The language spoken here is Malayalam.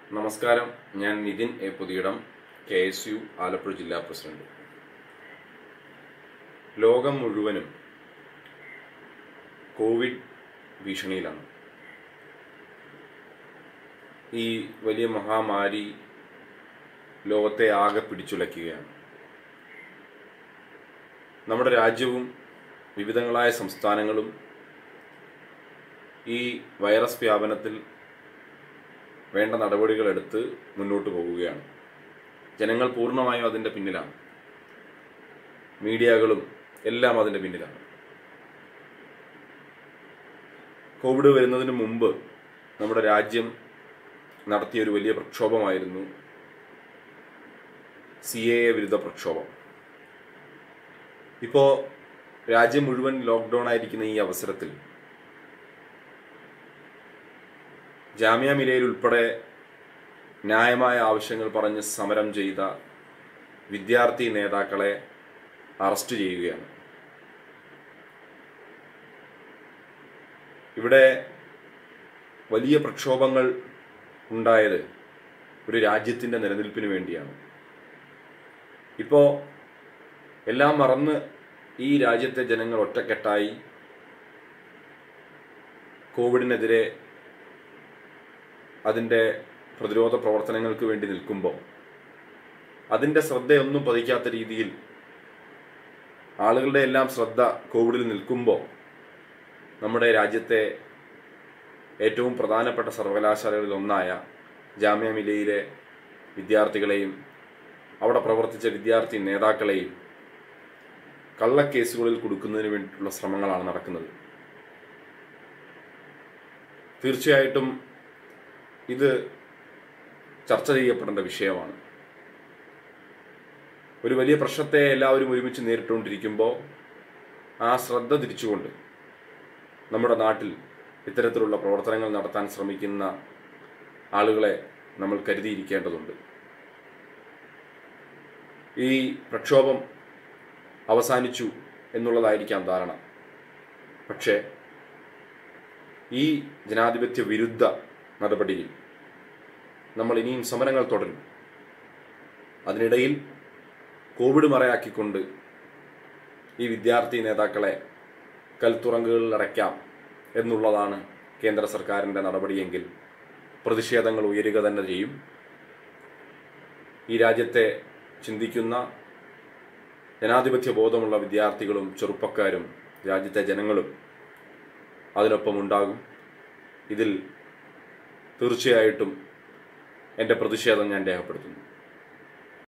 നമസ്കാരം ഞാൻ Nithin A Puthiyidam K S U Alappuzha ജില്ലാ പ്രസിഡന്റ് ലോകം മുഴുവനും കോവിഡ് ഭീഷണിയിലാണ് ഈ വലിയ മഹാമാരി ലോകത്തെ ആകെ പിടിച്ചുലയ്ക്കുകയാണ് നമ്മുടെ രാജ്യവും വിവിധങ്ങളായ സംസ്ഥാനങ്ങളും ഈ വൈറസ് വ്യാപനത്തിൽ വേണ്ട നടപടികൾ എടുത്ത് മുന്നോട്ട് പോവുകയാണ് ജനങ്ങൾ പൂർണ്ണമായും അതിൻ്റെ പിന്നിലാണ് മീഡിയകളും എല്ലാം അതിൻ്റെ പിന്നിലാണ് കോവിഡ് വരുന്നതിന് മുമ്പ് നമ്മുടെ രാജ്യം നടത്തിയ ഒരു വലിയ പ്രക്ഷോഭമായിരുന്നു സി എ എ വിരുദ്ധ പ്രക്ഷോഭം ഇപ്പോൾ രാജ്യം മുഴുവൻ ലോക്ക്ഡൗൺ ആയിരിക്കുന്ന ഈ അവസരത്തിൽ ജാമ്യ മിലയിൽ ഉൾപ്പെടെ ന്യായമായ ആവശ്യങ്ങൾ പറഞ്ഞ് സമരം ചെയ്ത വിദ്യാർത്ഥി നേതാക്കളെ അറസ്റ്റ് ചെയ്യുകയാണ് ഇവിടെ വലിയ പ്രക്ഷോഭങ്ങൾ ഉണ്ടായത് ഒരു രാജ്യത്തിൻ്റെ നിലനിൽപ്പിന് വേണ്ടിയാണ് ഇപ്പോൾ എല്ലാം മറന്ന് ഈ രാജ്യത്തെ ജനങ്ങൾ ഒറ്റക്കെട്ടായി കോവിഡിനെതിരെ അതിൻ്റെ പ്രതിരോധ പ്രവർത്തനങ്ങൾക്ക് വേണ്ടി നിൽക്കുമ്പോൾ അതിൻ്റെ ശ്രദ്ധയൊന്നും പതിക്കാത്ത രീതിയിൽ ആളുകളുടെ എല്ലാം ശ്രദ്ധ കോവിഡിൽ നിൽക്കുമ്പോൾ നമ്മുടെ രാജ്യത്തെ ഏറ്റവും പ്രധാനപ്പെട്ട സർവകലാശാലകളിൽ ഒന്നായ ജാമ്യ മിലയിലെ വിദ്യാർത്ഥികളെയും അവിടെ പ്രവർത്തിച്ച വിദ്യാർത്ഥി നേതാക്കളെയും കള്ളക്കേസുകളിൽ കൊടുക്കുന്നതിന് വേണ്ടിയിട്ടുള്ള ശ്രമങ്ങളാണ് നടക്കുന്നത് തീർച്ചയായിട്ടും ഇത് ചർച്ച ചെയ്യപ്പെടേണ്ട വിഷയമാണ് ഒരു വലിയ പ്രശ്നത്തെ എല്ലാവരും ഒരുമിച്ച് നേരിട്ടുകൊണ്ടിരിക്കുമ്പോൾ ആ ശ്രദ്ധ തിരിച്ചുകൊണ്ട് നമ്മുടെ നാട്ടിൽ ഇത്തരത്തിലുള്ള പ്രവർത്തനങ്ങൾ നടത്താൻ ശ്രമിക്കുന്ന ആളുകളെ നമ്മൾ കരുതിയിരിക്കേണ്ടതുണ്ട് ഈ പ്രക്ഷോഭം അവസാനിച്ചു എന്നുള്ളതായിരിക്കാം ധാരണ പക്ഷേ ഈ ജനാധിപത്യ വിരുദ്ധ നടപടിയിൽ നമ്മൾ ഇനിയും സമരങ്ങൾ തുടരും അതിനിടയിൽ കോവിഡ് മറയാക്കിക്കൊണ്ട് ഈ വിദ്യാർത്ഥി നേതാക്കളെ കൽത്തുറങ്കുകളിൽ അടയ്ക്കാം എന്നുള്ളതാണ് കേന്ദ്ര സർക്കാരിൻ്റെ നടപടിയെങ്കിൽ പ്രതിഷേധങ്ങൾ ഉയരുക തന്നെ ചെയ്യും ഈ രാജ്യത്തെ ചിന്തിക്കുന്ന ജനാധിപത്യ ബോധമുള്ള വിദ്യാർത്ഥികളും ചെറുപ്പക്കാരും രാജ്യത്തെ ജനങ്ങളും അതിനൊപ്പം ഉണ്ടാകും ഇതിൽ തീർച്ചയായിട്ടും എൻ്റെ പ്രതിഷേധം ഞാൻ രേഖപ്പെടുത്തുന്നു